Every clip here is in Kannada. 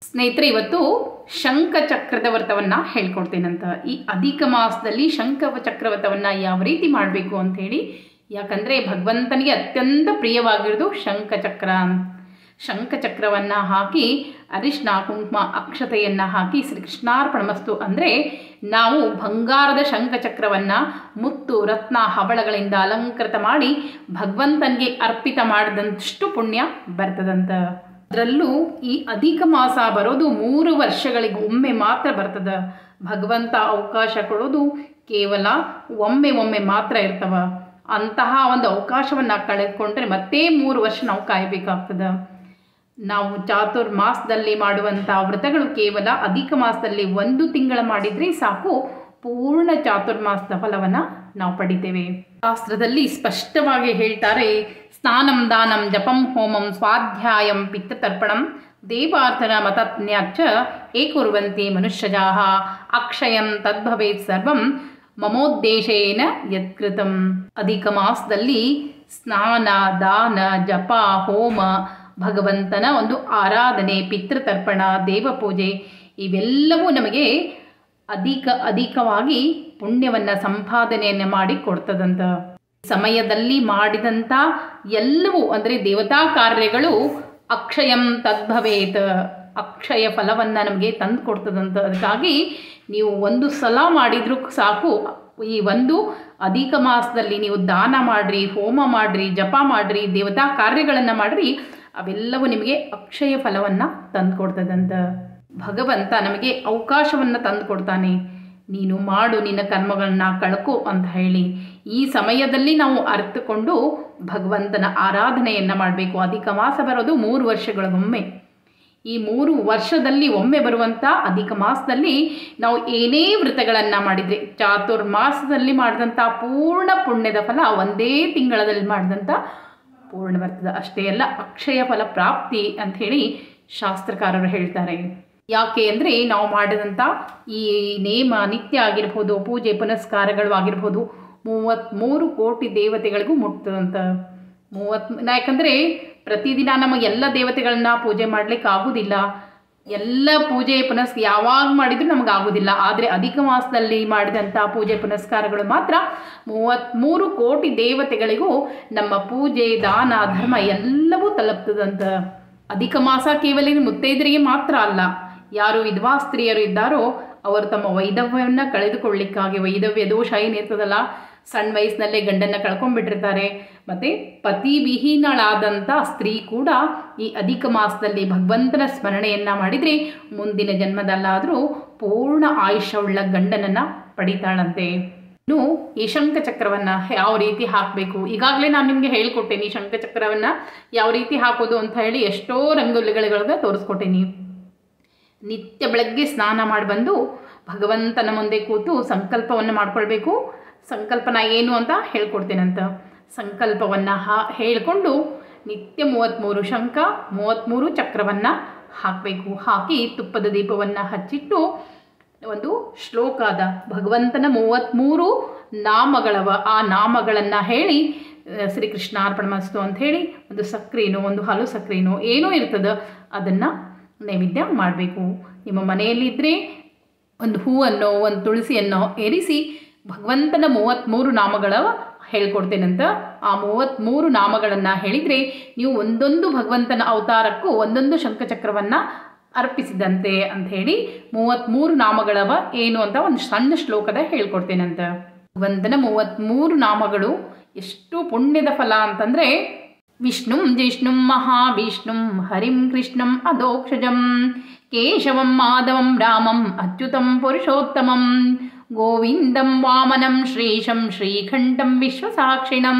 ಸ್ನೇಹಿತರೆ ಇವತ್ತು ಶಂಖ ಚಕ್ರದ ವ್ರತವನ್ನು ಹೇಳ್ಕೊಡ್ತೇನಂತ ಈ ಅಧಿಕ ಮಾಸದಲ್ಲಿ ಶಂಖ ಚಕ್ರ ವ್ರತವನ್ನು ಯಾವ ರೀತಿ ಮಾಡಬೇಕು ಅಂತ ಹೇಳಿ ಯಾಕಂದರೆ ಭಗವಂತನಿಗೆ ಅತ್ಯಂತ ಪ್ರಿಯವಾಗಿರೋದು ಶಂಖ ಚಕ್ರ ಶಂಖ ಚಕ್ರವನ್ನು ಹಾಕಿ ಅರಿಶಿನ ಕುಂಕುಮ ಅಕ್ಷತೆಯನ್ನು ಹಾಕಿ ಶ್ರೀ ಕೃಷ್ಣಾರ್ಪಣಮಸ್ತು ಅಂದರೆ ನಾವು ಬಂಗಾರದ ಶಂಖ ಚಕ್ರವನ್ನು ಮುತ್ತು ರತ್ನ ಹವಳಗಳಿಂದ ಅಲಂಕೃತ ಮಾಡಿ ಭಗವಂತನಿಗೆ ಅರ್ಪಿತ ಮಾಡಿದಂತಷ್ಟು ಪುಣ್ಯ ಬರ್ತದಂತ ಅದರಲ್ಲೂ ಈ ಅಧಿಕ ಮಾಸ ಬರೋದು ಮೂರು ವರ್ಷಗಳಿಗೆ ಒಮ್ಮೆ ಮಾತ್ರ ಬರ್ತದ ಭಗವಂತ ಅವಕಾಶ ಕೊಡೋದು ಕೇವಲ ಒಮ್ಮೆ ಒಮ್ಮೆ ಮಾತ್ರ ಇರ್ತವ ಅಂತಹ ಒಂದು ಅವಕಾಶವನ್ನು ಕಳೆದುಕೊಂಡ್ರೆ ಮತ್ತೆ ಮೂರು ವರ್ಷ ನಾವು ಕಾಯಬೇಕಾಗ್ತದೆ ನಾವು ಚಾತುರ್ಮಾಸದಲ್ಲಿ ಮಾಡುವಂಥ ವ್ರತಗಳು ಕೇವಲ ಅಧಿಕ ಮಾಸದಲ್ಲಿ ಒಂದು ತಿಂಗಳ ಮಾಡಿದರೆ ಸಾಕು ಪೂರ್ಣ ಚಾತುರ್ಮಾಸದ ಫಲವನ್ನು ನಾವು ಪಡಿತೇವೆ ಶಾಸ್ತ್ರದಲ್ಲಿ ಸ್ಪಷ್ಟವಾಗಿ ಹೇಳ್ತಾರೆ ಸ್ನಾನಂ ದಾನಂ ಜಪಂ ಹೋಮಂ ಸ್ವಾಧ್ಯಾಯಂ ಪಿತ್ತತರ್ಪಣಂ ದೇವಾರ್ಥನ ಮತಜ್ಞಾಚ ಏಕುರ್ವಂತೆ ಮನುಷ್ಯಜಾ ಅಕ್ಷಯಂ ತದ್ಭವೇತ್ ಸರ್ವಂ ಮಮೋದ್ದೇಶೇನ ಯತ್ಕೃತಂ ಅಧಿಕ ಮಾಸದಲ್ಲಿ ಸ್ನಾನ ದಾನ ಜಪ ಹೋಮ ಭಗವಂತನ ಒಂದು ಆರಾಧನೆ ಪಿತೃತರ್ಪಣ ದೇವಪೂಜೆ ಇವೆಲ್ಲವೂ ನಮಗೆ ಅಧಿಕ ಅಧಿಕವಾಗಿ ಪುಣ್ಯವನ್ನು ಸಂಪಾದನೆಯನ್ನು ಮಾಡಿ ಕೊಡ್ತದಂತ ಸಮಯದಲ್ಲಿ ಮಾಡಿದಂಥ ಎಲ್ಲವೂ ಅಂದರೆ ದೇವತಾ ಕಾರ್ಯಗಳು ಅಕ್ಷಯಂ ತದ್ಭವೇತ್ ಅಕ್ಷಯ ಫಲವನ್ನು ನಮಗೆ ತಂದು ಕೊಡ್ತದಂತ ಅದಕ್ಕಾಗಿ ನೀವು ಒಂದು ಸಲ ಮಾಡಿದ್ರೂ ಸಾಕು ಈ ಒಂದು ಅಧಿಕ ಮಾಸದಲ್ಲಿ ನೀವು ದಾನ ಮಾಡಿರಿ ಹೋಮ ಮಾಡಿರಿ ಜಪ ಮಾಡಿರಿ ದೇವತಾ ಕಾರ್ಯಗಳನ್ನು ಮಾಡಿರಿ ಅವೆಲ್ಲವೂ ನಿಮಗೆ ಅಕ್ಷಯ ಫಲವನ್ನು ತಂದು ಕೊಡ್ತದಂತ ಭಗವಂತ ನಮಗೆ ಅವಕಾಶವನ್ನು ತಂದು ಕೊಡ್ತಾನೆ ನೀನು ಮಾಡು ನಿನ್ನ ಕರ್ಮಗಳನ್ನ ಕಳ್ಕೊ ಅಂತ ಹೇಳಿ ಈ ಸಮಯದಲ್ಲಿ ನಾವು ಅರ್ಥಕೊಂಡು ಭಗವಂತನ ಆರಾಧನೆಯನ್ನು ಮಾಡಬೇಕು ಅಧಿಕ ಮಾಸ ಬರೋದು ಮೂರು ವರ್ಷಗಳಿಗೊಮ್ಮೆ ಈ ಮೂರು ವರ್ಷದಲ್ಲಿ ಒಮ್ಮೆ ಬರುವಂಥ ಅಧಿಕ ಮಾಸದಲ್ಲಿ ನಾವು ಏನೇ ವ್ರತಗಳನ್ನು ಮಾಡಿದರೆ ಚಾತುರ್ಮಾಸದಲ್ಲಿ ಮಾಡಿದಂಥ ಪೂರ್ಣ ಪುಣ್ಯದ ಫಲ ಒಂದೇ ತಿಂಗಳಲ್ಲಿ ಮಾಡಿದಂಥ ಪೂರ್ಣ ಬರ್ತದೆ ಅಷ್ಟೇ ಅಲ್ಲ ಅಕ್ಷಯ ಫಲ ಪ್ರಾಪ್ತಿ ಅಂಥೇಳಿ ಶಾಸ್ತ್ರಕಾರರು ಹೇಳ್ತಾರೆ ಯಾಕೆ ಅಂದರೆ ನಾವು ಮಾಡಿದಂಥ ಈ ನೇಮ ನಿತ್ಯ ಆಗಿರ್ಬೋದು ಪೂಜೆ ಪುನಸ್ಕಾರಗಳು ಆಗಿರ್ಬೋದು ಮೂವತ್ತ್ಮೂರು ಕೋಟಿ ದೇವತೆಗಳಿಗೂ ಮುಟ್ತದಂತ ಮೂವತ್ ಯಾಕಂದರೆ ಪ್ರತಿದಿನ ನಮಗೆ ಎಲ್ಲ ದೇವತೆಗಳನ್ನ ಪೂಜೆ ಮಾಡಲಿಕ್ಕೆ ಆಗೋದಿಲ್ಲ ಎಲ್ಲ ಪೂಜೆ ಪುನಸ್ ಯಾವಾಗ ಮಾಡಿದರೂ ನಮಗೆ ಆಗೋದಿಲ್ಲ ಆದರೆ ಅಧಿಕ ಮಾಸದಲ್ಲಿ ಮಾಡಿದಂಥ ಪೂಜೆ ಪುನಸ್ಕಾರಗಳು ಮಾತ್ರ ಮೂವತ್ತ್ಮೂರು ಕೋಟಿ ದೇವತೆಗಳಿಗೂ ನಮ್ಮ ಪೂಜೆ ದಾನ ಧರ್ಮ ಎಲ್ಲವೂ ತಲುಪ್ತದಂತ ಅಧಿಕ ಮಾಸ ಕೇವಲ ಮುತ್ತೈದರಿಗೆ ಮಾತ್ರ ಅಲ್ಲ ಯಾರು ವಿಧವಾ ಸ್ತ್ರೀಯರು ಇದ್ದಾರೋ ಅವರು ತಮ್ಮ ವೈದವ್ಯವನ್ನು ಕಳೆದುಕೊಳ್ಳಿಕ್ಕಾಗಿ ವೈದವ್ಯ ದೋಷ ಏನಿರ್ತದಲ್ಲ ಸಣ್ಣ ವಯಸ್ಸಿನಲ್ಲೇ ಗಂಡನ್ನು ಕಳ್ಕೊಂಡ್ಬಿಟ್ಟಿರ್ತಾರೆ ಮತ್ತು ಪತಿವಿಹೀನಳಾದಂಥ ಸ್ತ್ರೀ ಕೂಡ ಈ ಅಧಿಕ ಮಾಸದಲ್ಲಿ ಭಗವಂತನ ಸ್ಮರಣೆಯನ್ನು ಮಾಡಿದರೆ ಮುಂದಿನ ಜನ್ಮದಲ್ಲಾದರೂ ಪೂರ್ಣ ಆಯುಷ್ಯವುಳ್ಳ ಗಂಡನನ್ನು ಪಡಿತಾಳಂತೆ ಇನ್ನು ಈ ಶಂಖ ಚಕ್ರವನ್ನು ಯಾವ ರೀತಿ ಹಾಕಬೇಕು ಈಗಾಗಲೇ ನಾನು ನಿಮಗೆ ಹೇಳ್ಕೊಟ್ಟೇನೆ ಈ ಶಂಖ ಚಕ್ರವನ್ನು ಯಾವ ರೀತಿ ಹಾಕೋದು ಅಂತ ಹೇಳಿ ಎಷ್ಟೋ ರಂಗೋಲಿಗಳಿಗೆ ತೋರಿಸ್ಕೊಟ್ಟೇನಿ ನಿತ್ಯ ಬೆಳಗ್ಗೆ ಸ್ನಾನ ಮಾಡಿ ಬಂದು ಭಗವಂತನ ಮುಂದೆ ಕೂತು ಸಂಕಲ್ಪವನ್ನು ಮಾಡ್ಕೊಳ್ಬೇಕು ಸಂಕಲ್ಪನ ಏನು ಅಂತ ಹೇಳ್ಕೊಡ್ತೇನಂತ ಸಂಕಲ್ಪವನ್ನು ಹಾ ಹೇಳಿಕೊಂಡು ನಿತ್ಯ ಮೂವತ್ತ್ಮೂರು ಶಂಖ ಮೂವತ್ತ್ಮೂರು ಚಕ್ರವನ್ನು ಹಾಕಬೇಕು ಹಾಕಿ ತುಪ್ಪದ ದೀಪವನ್ನು ಹಚ್ಚಿಟ್ಟು ಒಂದು ಶ್ಲೋಕ ಅದ ಭಗವಂತನ ಮೂವತ್ತ್ಮೂರು ನಾಮಗಳವ ಆ ನಾಮಗಳನ್ನು ಹೇಳಿ ಶ್ರೀಕೃಷ್ಣ ಅರ್ಪಣಮಸ್ತು ಅಂತ ಹೇಳಿ ಒಂದು ಸಕ್ರೆನೋ ಒಂದು ಹಲು ಸಕ್ರೆನೋ ಏನೋ ಇರ್ತದೆ ಅದನ್ನು ನೈವೇದ್ಯ ಮಾಡಬೇಕು ನಿಮ್ಮ ಮನೆಯಲ್ಲಿದ್ದರೆ ಒಂದು ಹೂವನ್ನು ಒಂದು ತುಳಸಿಯನ್ನು ಏರಿಸಿ ಭಗವಂತನ ಮೂವತ್ತ್ಮೂರು ನಾಮಗಳ ಹೇಳ್ಕೊಡ್ತೇನಂತ ಆ ಮೂವತ್ತ್ಮೂರು ನಾಮಗಳನ್ನು ಹೇಳಿದರೆ ನೀವು ಒಂದೊಂದು ಭಗವಂತನ ಅವತಾರಕ್ಕೂ ಒಂದೊಂದು ಶಂಖಚಕ್ರವನ್ನು ಅರ್ಪಿಸಿದಂತೆ ಅಂತ ಹೇಳಿ ಮೂವತ್ತ್ಮೂರು ನಾಮಗಳವ ಏನು ಅಂತ ಒಂದು ಸಣ್ಣ ಶ್ಲೋಕದ ಹೇಳ್ಕೊಡ್ತೇನಂತ ಭಗವಂತನ ಮೂವತ್ತ್ಮೂರು ನಾಮಗಳು ಎಷ್ಟು ಪುಣ್ಯದ ಫಲ ಅಂತಂದರೆ ವಿಷ್ಣುಂ ಜಿಷ್ಣುಂ ಮಹಾವಿಷ್ಣುಂ ಹರಿಂ ಕೃಷ್ಣಂ ಅಧೋಕ್ಷಜಂ ಕೇಶವಂ ಮಾಧವಂ ರಾಮಂ ಅಚ್ಯುತಂ ಪುರುಷೋತ್ತಮಂ ಗೋವಿಂದಂ ವಾಮನಂ ಶ್ರೀಶಂ ಶ್ರೀಖಂಡಂ ವಿಶ್ವಸಾಕ್ಷಿಣಂ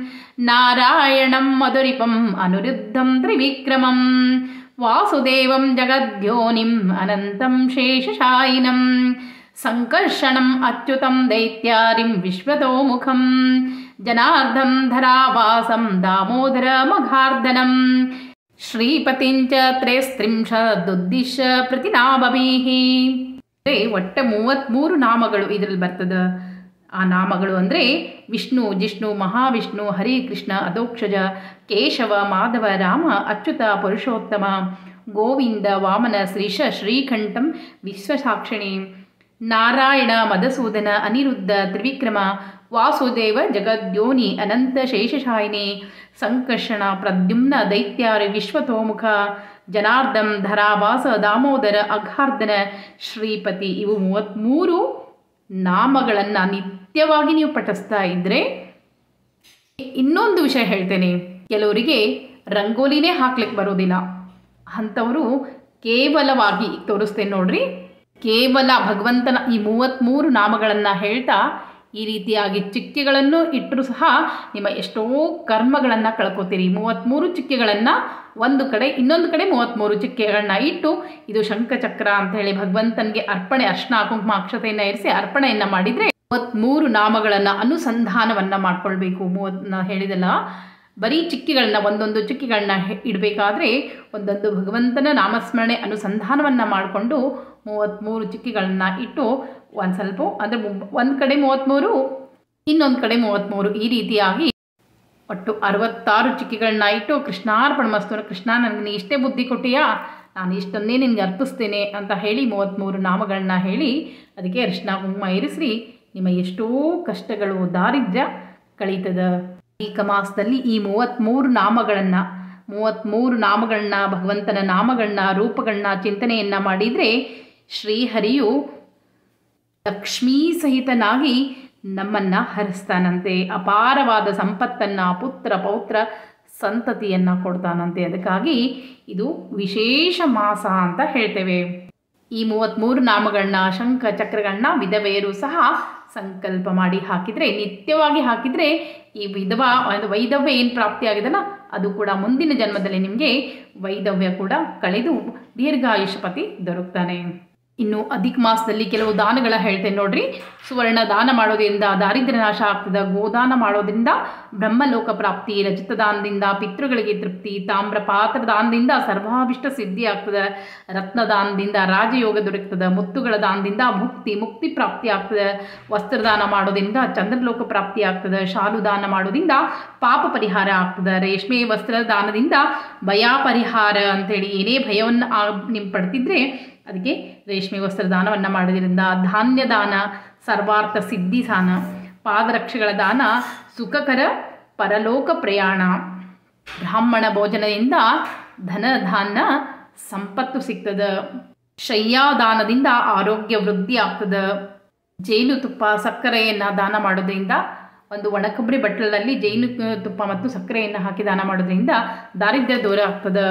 ನಾರಾಯಣಂ ಮಧುರಿಪಂ ಅನುರುದ್ಧಂ ತ್ರಿವಿಕ್ರಮಂ ವಾಸುದೇವಂ ಜಗದ್ಯೋನಿಂ ಅನಂತಂ ಶೇಷಶಾಯಿನಂ ಸಂಕರ್ಷಣಂ ಅಚ್ಯುತಂ ದೈತ್ಯಾರಿಂ ವಿಶ್ವತೋಮುಖಂ ಜನಾರ್ದಂ ಧರಾವಾಸಂ ದಾಮೋದರ ಮಘಾರ್ದನಂ ಶ್ರೀಪತಿಂಚ ತ್ರಯಸ್ತ್ರಿಂಶದುದ್ದಿಶ ಪ್ರತಿನಾಭೀಃ ಒಟ್ಟ ಮೂವತ್ತ್ಮೂರು ನಾಮಗಳು ಇದರಲ್ಲಿ ಬರ್ತದ ಆ ನಾಮಗಳು ಅಂದರೆ ವಿಷ್ಣು ಜಿಷ್ಣು ಮಹಾವಿಷ್ಣು ಹರಿ ಕೃಷ್ಣ ಅಧೋಕ್ಷಜ ಕೇಶವ ಮಾಧವ ರಾಮ ಅಚ್ಯುತ ಪುರುಷೋತ್ತಮ ಗೋವಿಂದ ವಾಮನ ಶ್ರೀಶ ಶ್ರೀಕಂಠಂ ವಿಶ್ವಸಾಕ್ಷಿಣಿ ನಾರಾಯಣ ಮಧುಸೂದನ ಅನಿರುದ್ಧ ತ್ರಿವಿಕ್ರಮ ವಾಸುದೇವ ಜಗದ್ಯೋನಿ ಅನಂತ ಶೇಷಶಾಯಿನಿ ಸಂಕರ್ಷಣ ಪ್ರದ್ಯುಮ್ನ ದೈತ್ಯಾರಿ ವಿಶ್ವತೋಮುಖ ಜನಾರ್ದಂ ಧರಾವಾಸ ದಾಮೋದರ ಅಘಾರ್ಧನ ಶ್ರೀಪತಿ ಇವು ಮೂವತ್ತ್ಮೂರು ನಾಮಗಳನ್ನು ನಿತ್ಯವಾಗಿ ನೀವು ಪಠಿಸ್ತಾ ಇದ್ದರೆ ಇನ್ನೊಂದು ವಿಷಯ ಹೇಳ್ತೇನೆ ಕೆಲವರಿಗೆ ರಂಗೋಲಿನೇ ಹಾಕ್ಲಿಕ್ಕೆ ಬರೋದಿಲ್ಲ ಅಂಥವರು ಕೇವಲವಾಗಿ ತೋರಿಸ್ತೇನೆ ನೋಡ್ರಿ ಕೇವಲ ಭಗವಂತನ ಈ ಮೂವತ್ತ್ಮೂರು ನಾಮಗಳನ್ನು ಹೇಳ್ತಾ ಈ ರೀತಿಯಾಗಿ ಚಿಕ್ಕೆಗಳನ್ನು ಇಟ್ಟರೂ ಸಹ ನಿಮ್ಮ ಎಷ್ಟೋ ಕರ್ಮಗಳನ್ನು ಕಳ್ಕೊತೀರಿ ಮೂವತ್ತ್ಮೂರು ಚಿಕ್ಕೆಗಳನ್ನು ಒಂದು ಕಡೆ ಇನ್ನೊಂದು ಕಡೆ ಮೂವತ್ತ್ಮೂರು ಚಿಕ್ಕೆಗಳನ್ನ ಇಟ್ಟು ಇದು ಶಂಖಚಕ್ರ ಅಂತ ಹೇಳಿ ಭಗವಂತನಿಗೆ ಅರ್ಪಣೆ ಅರ್ಶನ ಕುಂಕುಮ ಅಕ್ಷತೆಯನ್ನು ಇರಿಸಿ ಅರ್ಪಣೆಯನ್ನು ಮಾಡಿದರೆ ಮೂವತ್ತ್ಮೂರು ನಾಮಗಳನ್ನು ಅನುಸಂಧಾನವನ್ನು ಮಾಡ್ಕೊಳ್ಬೇಕು ಮೂವತ್ ನಾ ಹೇಳಿದಲ್ಲ ಬರೀ ಚಿಕ್ಕಿಗಳನ್ನ ಒಂದೊಂದು ಚಿಕ್ಕಿಗಳನ್ನ ಇಡಬೇಕಾದ್ರೆ ಒಂದೊಂದು ಭಗವಂತನ ನಾಮಸ್ಮರಣೆ ಅನುಸಂಧಾನವನ್ನು ಮಾಡಿಕೊಂಡು ಮೂವತ್ತ್ಮೂರು ಚಿಕ್ಕಿಗಳನ್ನ ಇಟ್ಟು ಒಂದು ಸ್ವಲ್ಪ ಅಂದರೆ ಒಂದು ಕಡೆ ಮೂವತ್ತ್ಮೂರು ಇನ್ನೊಂದು ಕಡೆ ಮೂವತ್ತ್ಮೂರು ಈ ರೀತಿಯಾಗಿ ಒಟ್ಟು ಅರವತ್ತಾರು ಚಿಕ್ಕಿಗಳನ್ನ ಇಟ್ಟು ಕೃಷ್ಣಾರ್ಪಣ ಮಸ್ತು ಕೃಷ್ಣ ನನಗೆ ನೀ ಇಷ್ಟೇ ಬುದ್ಧಿ ಕೊಟ್ಟಿಯಾ ನಾನು ಇಷ್ಟನ್ನೇ ನಿನಗೆ ಅರ್ಪಿಸ್ತೇನೆ ಅಂತ ಹೇಳಿ ಮೂವತ್ತ್ಮೂರು ನಾಮಗಳನ್ನ ಹೇಳಿ ಅದಕ್ಕೆ ಅರಿಶಿನ ಕುಂಕುಮ ಇರಿಸಿ ನಿಮ್ಮ ಎಷ್ಟೋ ಕಷ್ಟಗಳು ದಾರಿದ್ರ್ಯ ಕಳೀತದ ಈ ಮಾಸದಲ್ಲಿ ಈ ಮೂವತ್ತ್ಮೂರು ನಾಮಗಳನ್ನು ಮೂವತ್ತ್ಮೂರು ನಾಮಗಳನ್ನ ಭಗವಂತನ ನಾಮಗಳನ್ನ ರೂಪಗಳನ್ನ ಚಿಂತನೆಯನ್ನು ಮಾಡಿದರೆ ಶ್ರೀಹರಿಯು ಲಕ್ಷ್ಮೀ ಸಹಿತನಾಗಿ ನಮ್ಮನ್ನು ಹರಿಸ್ತಾನಂತೆ ಅಪಾರವಾದ ಸಂಪತ್ತನ್ನು ಪುತ್ರ ಪೌತ್ರ ಸಂತತಿಯನ್ನು ಕೊಡ್ತಾನಂತೆ ಅದಕ್ಕಾಗಿ ಇದು ವಿಶೇಷ ಮಾಸ ಅಂತ ಹೇಳ್ತೇವೆ ಈ ಮೂವತ್ತ್ಮೂರು ನಾಮಗಳನ್ನ ಶಂಖ ಚಕ್ರಗಳನ್ನ ವಿಧವೆಯರು ಸಹ ಸಂಕಲ್ಪ ಮಾಡಿ ಹಾಕಿದರೆ ನಿತ್ಯವಾಗಿ ಹಾಕಿದರೆ ಈ ವಿಧವಾ ಒಂದು ವೈದವ್ಯ ಏನು ಪ್ರಾಪ್ತಿಯಾಗಿದೆಲ್ಲ ಅದು ಕೂಡ ಮುಂದಿನ ಜನ್ಮದಲ್ಲಿ ನಿಮಗೆ ವೈದವ್ಯ ಕೂಡ ಕಳೆದು ದೀರ್ಘಾಯುಷ್ಪತಿ ದೊರಕ್ತಾನೆ ಇನ್ನು ಅಧಿಕ ಮಾಸದಲ್ಲಿ ಕೆಲವು ದಾನಗಳ ಹೇಳ್ತೇನೆ ನೋಡ್ರಿ ಸುವರ್ಣ ದಾನ ಮಾಡೋದ್ರಿಂದ ದಾರಿದ್ರ್ಯ ನಾಶ ಆಗ್ತದೆ ಗೋದಾನ ಮಾಡೋದ್ರಿಂದ ಬ್ರಹ್ಮಲೋಕ ಪ್ರಾಪ್ತಿ ರಜತ ದಾನದಿಂದ ಪಿತೃಗಳಿಗೆ ತೃಪ್ತಿ ತಾಮ್ರ ಪಾತ್ರ ದಾನದಿಂದ ಸರ್ವಾಭಿಷ್ಟ ಸಿದ್ಧಿ ಆಗ್ತದೆ ರತ್ನದಾನದಿಂದ ರಾಜಯೋಗ ದೊರಕ್ತದೆ ಮುತ್ತುಗಳ ದಾನದಿಂದ ಮುಕ್ತಿ ಮುಕ್ತಿ ಪ್ರಾಪ್ತಿ ಆಗ್ತದೆ ವಸ್ತ್ರದಾನ ಮಾಡೋದ್ರಿಂದ ಚಂದ್ರಲೋಕ ಪ್ರಾಪ್ತಿ ಆಗ್ತದೆ ಶಾಲು ದಾನ ಮಾಡೋದ್ರಿಂದ ಪಾಪ ಪರಿಹಾರ ಆಗ್ತದೆ ರೇಷ್ಮೆ ವಸ್ತ್ರ ದಾನದಿಂದ ಭಯ ಪರಿಹಾರ ಅಂತೇಳಿ ಏನೇ ಭಯವನ್ನು ನೀವು ಪಡ್ತಿದ್ರೆ ಅದಕ್ಕೆ ರೇಷ್ಮೆ ವಸ್ತ್ರ ದಾನವನ್ನು ಮಾಡೋದ್ರಿಂದ ಧಾನ್ಯ ದಾನ ಸರ್ವಾರ್ಥ ಸಿದ್ಧಿ ದಾನ ಪಾದರಕ್ಷೆಗಳ ದಾನ ಸುಖಕರ ಪರಲೋಕ ಪ್ರಯಾಣ ಬ್ರಾಹ್ಮಣ ಭೋಜನದಿಂದ ಧನ ಧಾನ್ಯ ಸಂಪತ್ತು ಸಿಗ್ತದೆ ಶಯ್ಯಾದಾನದಿಂದ ಆರೋಗ್ಯ ವೃದ್ಧಿ ಆಗ್ತದೆ ಜೇನುತುಪ್ಪ ಸಕ್ಕರೆಯನ್ನು ದಾನ ಮಾಡೋದ್ರಿಂದ ಒಂದು ಒಣಕೊಬ್ಬರಿ ಬಟ್ಟಲಲ್ಲಿ ಜೇನು ತುಪ್ಪ ಮತ್ತು ಸಕ್ಕರೆಯನ್ನು ಹಾಕಿ ದಾನ ಮಾಡೋದ್ರಿಂದ ದಾರಿದ್ರ್ಯ ದೂರ ಆಗ್ತದೆ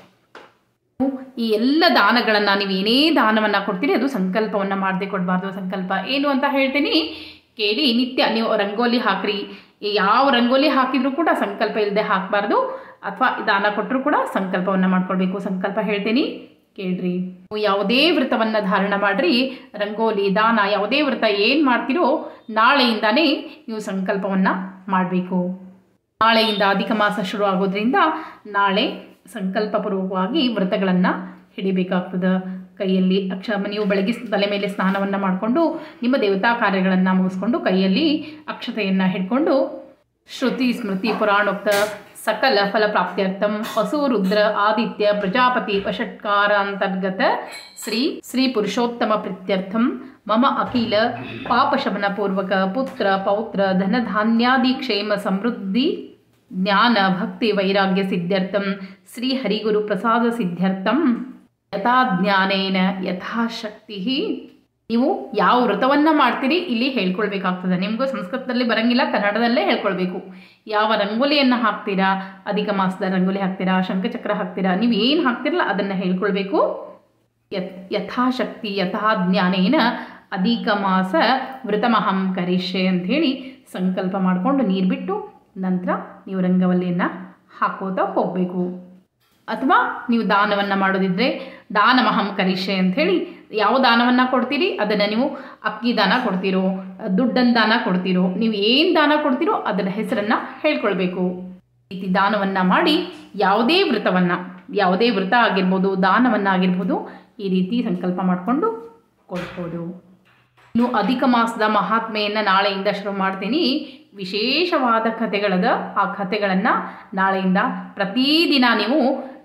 ಈ ಎಲ್ಲ ದಾನಗಳನ್ನು ನೀವು ಏನೇ ದಾನವನ್ನು ಕೊಡ್ತೀರಿ ಅದು ಸಂಕಲ್ಪವನ್ನು ಮಾಡದೆ ಕೊಡಬಾರ್ದು ಸಂಕಲ್ಪ ಏನು ಅಂತ ಹೇಳ್ತೀನಿ ಕೇಳಿ ನಿತ್ಯ ನೀವು ರಂಗೋಲಿ ಹಾಕ್ರಿ ಯಾವ ರಂಗೋಲಿ ಹಾಕಿದರೂ ಕೂಡ ಸಂಕಲ್ಪ ಇಲ್ಲದೆ ಹಾಕಬಾರ್ದು ಅಥವಾ ದಾನ ಕೊಟ್ಟರು ಕೂಡ ಸಂಕಲ್ಪವನ್ನು ಮಾಡ್ಕೊಳ್ಬೇಕು ಸಂಕಲ್ಪ ಹೇಳ್ತೀನಿ ಕೇಳ್ರಿ ನೀವು ಯಾವುದೇ ವ್ರತವನ್ನು ಧಾರಣ ಮಾಡಿರಿ ರಂಗೋಲಿ ದಾನ ಯಾವುದೇ ವ್ರತ ಏನು ಮಾಡ್ತೀರೋ ನಾಳೆಯಿಂದಾನೇ ನೀವು ಸಂಕಲ್ಪವನ್ನು ಮಾಡಬೇಕು ನಾಳೆಯಿಂದ ಅಧಿಕ ಮಾಸ ಶುರು ಆಗೋದ್ರಿಂದ ನಾಳೆ ಸಂಕಲ್ಪಪೂರ್ವಕವಾಗಿ ವ್ರತಗಳನ್ನು ಹಿಡಿಬೇಕಾಗ್ತದೆ ಕೈಯಲ್ಲಿ ಅಕ್ಷ ನೀವು ಬೆಳಗ್ಗೆ ತಲೆ ಮೇಲೆ ಸ್ನಾನವನ್ನು ಮಾಡಿಕೊಂಡು ನಿಮ್ಮ ದೇವತಾ ಕಾರ್ಯಗಳನ್ನು ಮುಗಿಸ್ಕೊಂಡು ಕೈಯಲ್ಲಿ ಅಕ್ಷತೆಯನ್ನು ಹಿಡ್ಕೊಂಡು ಶ್ರುತಿ ಸ್ಮೃತಿ ಪುರಾಣೋಕ್ತ ಸಕಲ ಫಲಪ್ರಾಪ್ತ್ಯರ್ಥಂ ವಸು ರುದ್ರ ಆದಿತ್ಯ ಪ್ರಜಾಪತಿ ವಷಟ್ಕಾರ ಅಂತರ್ಗತ ಶ್ರೀ ಶ್ರೀ ಪುರುಷೋತ್ತಮ ಪ್ರೀತ್ಯರ್ಥಂ ಮಮ ಅಖಿಲ ಪಾಪಶಮನ ಪೂರ್ವಕ ಪುತ್ರ ಪೌತ್ರ ಧನಧಾನ್ಯಾದಿ ಕ್ಷೇಮ ಸಮೃದ್ಧಿ ಜ್ಞಾನ ಭಕ್ತಿ ವೈರಾಗ್ಯ ಸಿದ್ಧ್ಯರ್ಥಂ ಶ್ರೀ ಹರಿಗುರು ಪ್ರಸಾದ ಸಿದ್ಧ್ಯರ್ಥಂ ಯಥಾ ಜ್ಞಾನೇನ ಯಥಾಶಕ್ತಿ ನೀವು ಯಾವ ವ್ರತವನ್ನು ಮಾಡ್ತೀರಿ ಇಲ್ಲಿ ಹೇಳ್ಕೊಳ್ಬೇಕಾಗ್ತದೆ ನಿಮಗೂ ಸಂಸ್ಕೃತದಲ್ಲಿ ಬರಂಗಿಲ್ಲ ಕನ್ನಡದಲ್ಲೇ ಹೇಳ್ಕೊಳ್ಬೇಕು ಯಾವ ರಂಗೋಲಿಯನ್ನು ಹಾಕ್ತೀರಾ ಅಧಿಕ ಮಾಸದ ರಂಗೋಲಿ ಹಾಕ್ತೀರಾ ಶಂಖಚಕ್ರ ಹಾಕ್ತೀರಾ ನೀವು ಏನು ಹಾಕ್ತಿರಲ್ಲ ಅದನ್ನು ಹೇಳ್ಕೊಳ್ಬೇಕು ಯತ್ ಯಥಾಶಕ್ತಿ ಯಥಾ ಜ್ಞಾನೇನ ಅಧಿಕ ಮಾಸ ವ್ರತಮಹಂ ಕರಿಷ್ಯೆ ಅಂಥೇಳಿ ಸಂಕಲ್ಪ ಮಾಡಿಕೊಂಡು ನೀರು ಬಿಟ್ಟು ನಂತರ ನೀವು ರಂಗವಲ್ಲಿಯನ್ನು ಹಾಕೋತಾ ಹೋಗಬೇಕು ಅಥವಾ ನೀವು ದಾನವನ್ನು ಮಾಡೋದಿದ್ದರೆ ದಾನಮಹಂ ಕರಿಷ್ಯೆ ಅಂಥೇಳಿ ಯಾವ ದಾನವನ್ನು ಕೊಡ್ತೀರಿ ಅದನ್ನು ನೀವು ಅಕ್ಕಿ ದಾನ ಕೊಡ್ತೀರೋ ದುಡ್ಡನ್ನು ದಾನ ಕೊಡ್ತೀರೋ ನೀವು ಏನು ದಾನ ಕೊಡ್ತೀರೋ ಅದರ ಹೆಸರನ್ನು ಹೇಳ್ಕೊಳ್ಬೇಕು ಈ ರೀತಿ ದಾನವನ್ನು ಮಾಡಿ ಯಾವುದೇ ವ್ರತವನ್ನು ಯಾವುದೇ ವ್ರತ ಆಗಿರ್ಬೋದು ದಾನವನ್ನು ಆಗಿರ್ಬೋದು ಈ ರೀತಿ ಸಂಕಲ್ಪ ಮಾಡಿಕೊಂಡು ಕೊಡ್ಬೋದು ಇನ್ನು ಅಧಿಕ ಮಾಸದ ಮಹಾತ್ಮೆಯನ್ನು ನಾಳೆಯಿಂದ ಶುರು ಮಾಡ್ತೀನಿ ವಿಶೇಷವಾದ ಕಥೆಗಳದ ಆ ಕಥೆಗಳನ್ನು ನಾಳೆಯಿಂದ ಪ್ರತಿದಿನ ನೀವು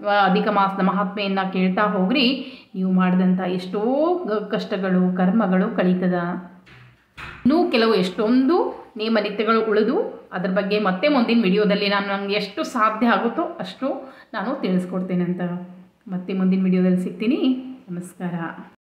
ಆ, ಅಧಿಕ ಮಾಸದ ಮಹಾತ್ಮೆಯನ್ನು ಕೇಳ್ತಾ ಹೋಗ್ರಿ ನೀವು ಮಾಡಿದಂಥ ಎಷ್ಟೋ ಗ- ಕಷ್ಟಗಳು ಕರ್ಮಗಳು ಕಳೀತದ ಇನ್ನೂ ಕೆಲವು ಎಷ್ಟೊಂದು ನಿಯಮ ನಿತ್ಯಗಳು ಉಳಿದು ಅದ್ರ ಬಗ್ಗೆ ಮತ್ತೆ ಮುಂದಿನ ವಿಡಿಯೋದಲ್ಲಿ ನಾನು ನನಗೆ ಎಷ್ಟು ಸಾಧ್ಯ ಆಗುತ್ತೋ ಅಷ್ಟು ನಾನು ತಿಳಿಸ್ಕೊಡ್ತೇನೆ ಅಂತ ಮತ್ತೆ ಮುಂದಿನ ವಿಡಿಯೋದಲ್ಲಿ ಸಿಗ್ತೀನಿ ನಮಸ್ಕಾರ